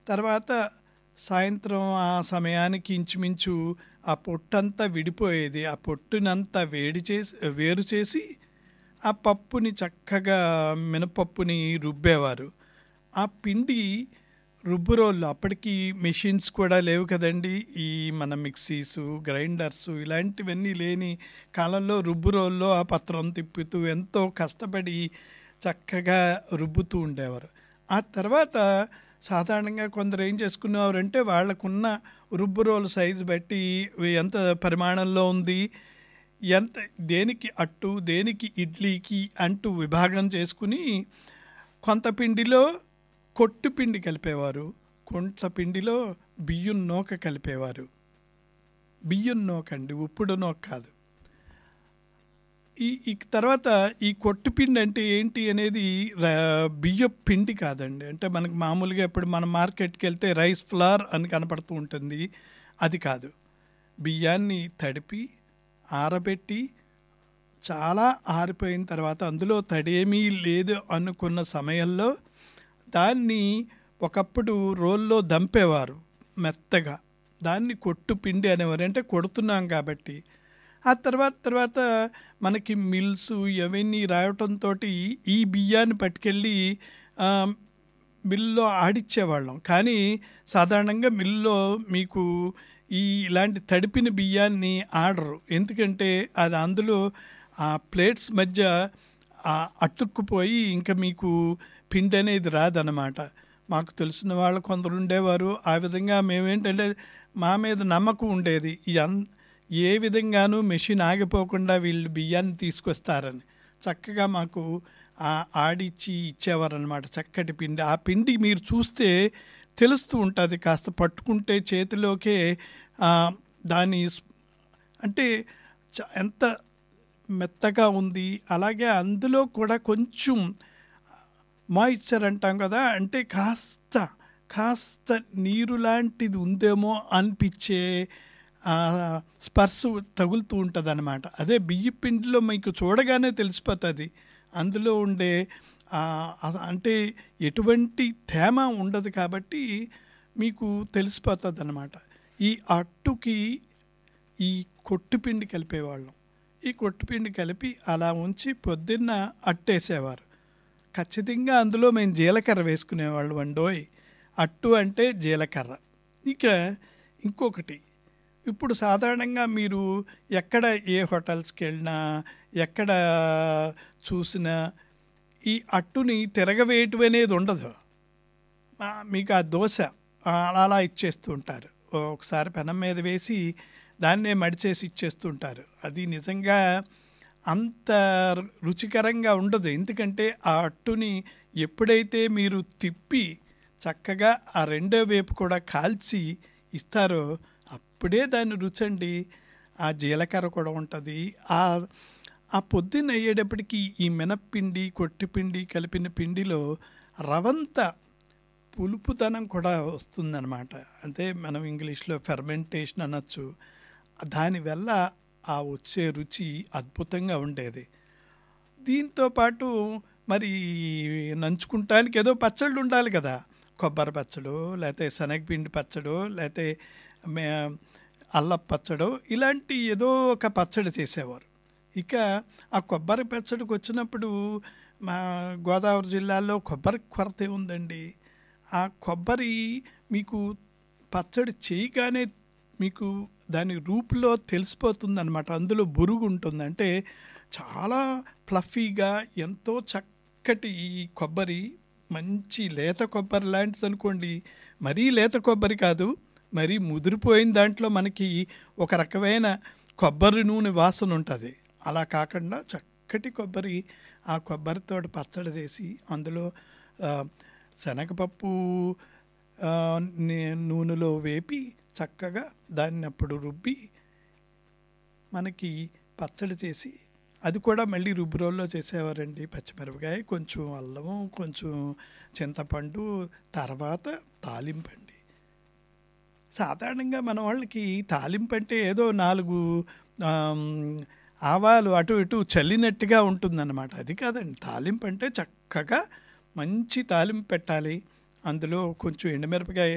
తర్వాత సాయంత్రం ఆ సమయానికి ఇంచుమించు ఆ పొట్టంతా విడిపోయేది ఆ పొట్టునంతా వేడి చేసి వేరు చేసి ఆ పప్పుని చక్కగా మినపప్పుని రుబ్బేవారు ఆ పిండి రుబ్బు రోళ్ళు అప్పటికి మెషిన్స్ కూడా లేవు కదండి ఈ మన మిక్సీసు గ్రైండర్స్ ఇలాంటివన్నీ లేని కాలంలో రుబ్బు రోల్లో ఆ పత్రం తిప్పుతూ ఎంతో కష్టపడి చక్కగా రుబ్బుతూ ఉండేవారు ఆ తర్వాత సాధారణంగా కొందరు ఏం చేసుకునేవారంటే వాళ్ళకున్న రుబ్బు రోల్ సైజు బట్టి ఎంత పరిమాణంలో ఉంది ఎంత దేనికి అట్టు దేనికి ఇడ్లీకి అంటూ విభాగం చేసుకుని కొంత పిండిలో కొట్టు పిండి కలిపేవారు కొంత పిండిలో బియ్యం నూక కలిపేవారు బియ్యం నూక అండి ఉప్పుడు నూక కాదు ఈ ఈ తర్వాత ఈ కొట్టు పిండి అంటే ఏంటి అనేది ర- బియ్యం పిండి కాదండి అంటే మనకు మామూలుగా ఇప్పుడు మనం మార్కెట్కి వెళ్తే రైస్ ఫ్లవర్ అని కనపడుతూ ఉంటుంది అది కాదు బియ్యాన్ని తడిపి ఆరబెట్టి చాలా ఆరిపోయిన తర్వాత అందులో తడేమీ లేదు అనుకున్న సమయంలో దాన్ని ఒకప్పుడు రోల్లో దంపేవారు మెత్తగా దాన్ని కొట్టు పిండి అనేవారు అంటే కొడుతున్నాం కాబట్టి ఆ తర్వాత తర్వాత మనకి మిల్స్ ఇవన్నీ రావటంతో ఈ బియ్యాన్ని పట్టుకెళ్ళి ఆ, మిల్లో ఆడిచ్చేవాళ్ళం కానీ సాధారణంగా మిల్లో మీకు ఈ ఇలాంటి తడిపిన బియ్యాన్ని ఆడరు ఎందుకంటే అది అందులో ఆ ప్లేట్స్ మధ్య ఆ అతుక్కుపోయి ఇంకా మీకు పిండి అనేది రాదనమాట మాకు తెలిసిన వాళ్ళు కొందరు ఉండేవారు ఆ విధంగా మేమేంటంటే మా మీద నమ్మకం ఉండేది ఈ అన్ ఏ విధంగానూ మెషిన్ ఆగిపోకుండా వీళ్ళు బియ్యాన్ని తీసుకొస్తారని చక్కగా మాకు ఆ ఆడిచ్చి ఇచ్చేవారనమాట చక్కటి పిండి ఆ పిండి మీరు చూస్తే తెలుస్తూ ఉంటుంది కాస్త పట్టుకుంటే చేతిలోకే ఆ, దాని స్- అంటే చ- ఎంత మెత్తగా ఉంది అలాగే అందులో కూడా కొంచెం మాయిశ్చర్ అంటాం కదా అంటే కాస్త కాస్త నీరు లాంటిది ఉందేమో అనిపించే ఆ, స్పర్శ తగులుతూ ఉంటుంది అనమాట అదే బియ్య పిండిలో మీకు చూడగానే తెలిసిపోతుంది అందులో ఉండే ఆ, అ- అంటే ఎటువంటి తేమ ఉండదు కాబట్టి మీకు తెలిసిపోతుంది అనమాట ఈ అట్టుకి ఈ కొట్టుపిండి కలిపేవాళ్ళం ఈ కొట్టుపిండి కలిపి అలా ఉంచి పొద్దున్న అట్టేసేవారు ఖచ్చితంగా అందులో మేము జీలకర్ర వేసుకునేవాళ్ళు వండోయ్ అట్టు అంటే జీలకర్ర ఇక ఇంకొకటి ఇప్పుడు సాధారణంగా మీరు ఎక్కడ ఏ హోటల్స్కి వెళ్ళినా ఎక్కడ చూసినా ఈ అట్టుని తిరగవేయటం అనేది ఉండదు ఆ, మీకు ఆ దోశ ఆ, అలా అలా ఇచ్చేస్తూ ఉంటారు ఒకసారి పెనం మీద వేసి దాన్నే మడిచేసి ఇచ్చేస్తూ ఉంటారు అది నిజంగా అంత రుచికరంగా ఉండదు ఎందుకంటే ఆ అట్టుని ఎప్పుడైతే మీరు తిప్పి చక్కగా ఆ రెండో వైపు కూడా కాల్చి ఇస్తారో అప్పుడే దాని రుచండి ఆ జీలకర్ర కూడా ఉంటుంది ఆ ఆ పొద్దున్న అయ్యేటప్పటికి ఈ మినప్పిండి కొట్టిపిండి కలిపిన పిండిలో రవంత పులుపుతనం కూడా వస్తుందన్నమాట అంటే మనం ఇంగ్లీష్లో ఫెర్మెంటేషన్ అనొచ్చు దానివల్ల ఆ వచ్చే రుచి అద్భుతంగా ఉండేది దీంతో పాటు మరి నంచుకుంటానికి ఏదో పచ్చళ్ళు ఉండాలి కదా కొబ్బరి పచ్చడు లేకపోతే శనగపిండి పచ్చడు లేకపోతే మే అల్ల పచ్చడు ఇలాంటి ఏదో ఒక పచ్చడి చేసేవారు ఇక ఆ కొబ్బరి పచ్చడికి వచ్చినప్పుడు మా గోదావరి జిల్లాలో కొబ్బరి కొరత ఉందండి ఆ కొబ్బరి మీకు పచ్చడి చేయగానే మీకు దాని రూపులో తెలిసిపోతుంది అనమాట అందులో బురుగు ఉంటుంది అంటే చాలా ఫ్లఫీగా ఎంతో చక్కటి ఈ కొబ్బరి మంచి లేత కొబ్బరి లాంటిది అనుకోండి మరీ లేత కొబ్బరి కాదు మరీ ముదిరిపోయిన దాంట్లో మనకి ఒక రకమైన కొబ్బరి నూనె వాసన ఉంటుంది అలా కాకుండా చక్కటి కొబ్బరి ఆ కొబ్బరితో పచ్చడి చేసి అందులో ఆ, శనగపప్పు ఆ, నే- నూనెలో వేపి చక్కగా దాన్ని అప్పుడు రుబ్బి మనకి పచ్చడి చేసి అది కూడా మళ్ళీ రుబ్బు రోల్లో చేసేవారండి పచ్చిమిరపకాయ కొంచెం అల్లము కొంచెం చింతపండు తర్వాత తాలింపండి సాధారణంగా మన వాళ్ళకి తాలింపు అంటే ఏదో నాలుగు ఆమ్, ఆవాలు అటు ఇటు చల్లినట్టుగా ఉంటుందన్నమాట అది కాదండి తాలింపు అంటే చక్కగా మంచి తాలింపు పెట్టాలి అందులో కొంచెం ఎండుమిరపకాయ